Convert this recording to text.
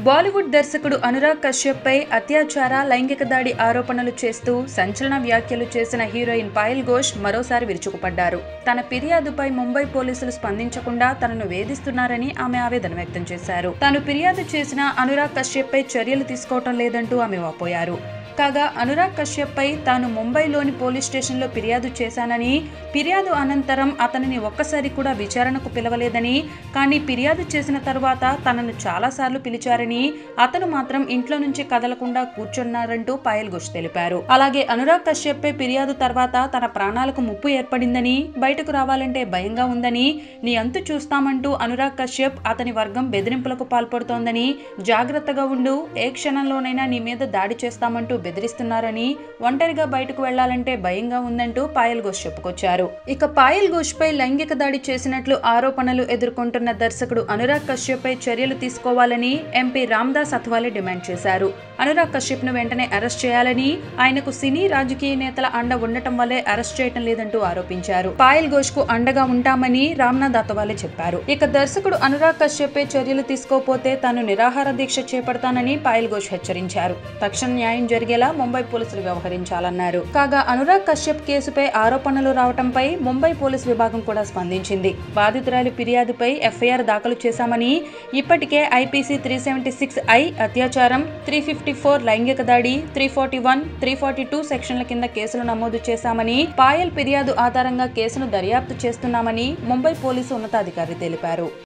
బాలీవుడ్ దర్శకుడు అనురాగ్ కశ్యప్ పై అత్యాచార లైంగిక దాడి ఆరోపణలు చేస్తూ సంచలన వ్యాఖ్యలు చేసిన హీరోయిన్ పాయల్ ఘోష్ మరోసారి విరుచుకుపడ్డారు తన ఫిర్యాదుపై ముంబై పోలీసులు స్పందించకుండా తనను వేధిస్తున్నారని ఆమె ఆవేదన వ్యక్తం చేశారు తాను ఫిర్యాదు చేసిన అనురాగ్ కశ్యప్ పై చర్యలు తీసుకోవటం లేదంటూ ఆమె వాపోయారు కాగా అనురాగ్ కశ్యప్ పై తాను ముంబైలోని పోలీస్ స్టేషన్లో ఫిర్యాదు చేశానని ఫిర్యాదు అనంతరం అతనిని ఒక్కసారి కూడా విచారణకు పిలవలేదని కానీ ఫిర్యాదు చేసిన తరువాత తనను చాలాసార్లు పిలిచారని అతను మాత్రం ఇంట్లో నుంచి కదలకుండా కూర్చున్నారంటూ పాయల్ ఘోష్ తెలిపారు అలాగే అనురాగ్ కశ్యప్ పై ఫిర్యాదు తర్వాత తన ప్రాణాలకు ముప్పు ఏర్పడిందని బయటకు రావాలంటే భయంగా ఉందని నీ అంతు చూస్తామంటూ అనురాగ్ కశ్యప్ అతని వర్గం బెదిరింపులకు పాల్పడుతోందని జాగ్రత్తగా ఉండు ఏ క్షణంలోనైనా నీ మీద దాడి చేస్తామంటూ బెదిరిస్తున్నారని ఒంటరిగా బయటకు వెళ్లాలంటే భయంగా ఉందంటూ పాయల్ ఘోష్ చెప్పుకొచ్చారు ఇక పాయల్ ఘోష్ పై లైంగిక దాడి చేసినట్లు ఆరోపణలు ఎదుర్కొంటున్న దర్శకుడు అనురాగ్ కశ్యప్ పై చర్యలు తీసుకోవాలని ఎంపీ రామ్దాస్ అథవాలే డిమాండ్ చేశారు అనురాగ్ కశ్యప్ ను వెంటనే అరెస్ట్ చేయాలని ఆయనకు సినీ రాజకీయ నేతల అండ ఉండటం వల్లే అరెస్ట్ చేయటం లేదంటూ ఆరోపించారు పాయల్ ఘోష్ కు అండగా ఉంటామని రామ్నాథ్ అథవాలే చెప్పారు ఇక దర్శకుడు అనురాగ్ కశ్యప్ పై చర్యలు తీసుకోకపోతే తాను నిరాహార దీక్ష చేపడతానని పాయల్ ఘోష్ హెచ్చరించారు తక్షణ న్యాయం జరిగేలా ముంబై పోలీసులు వ్యవహరించాలన్నారు కాగా అనురాగ్ కశ్యప్ కేసుపై ఆరోపణలు రావడంపై ముంబై పోలీస్ విభాగం కూడా స్పందించింది బాధితురాలి ఫిర్యాదుపై ఎఫ్ఐఆర్ దాఖలు చేశామని ఇప్పటికే IPC three seventy six I అత్యాచారం త్రీ ఫిఫ్టీ ఫోర్ లైంగిక దాడి three forty one three forty two సెక్షన్ల కింద కేసులు నమోదు చేశామని పాయల్ ఫిర్యాదు ఆధారంగా కేసును దర్యాప్తు చేస్తున్నామని ముంబై పోలీసు ఉన్నతాధికారి తెలిపారు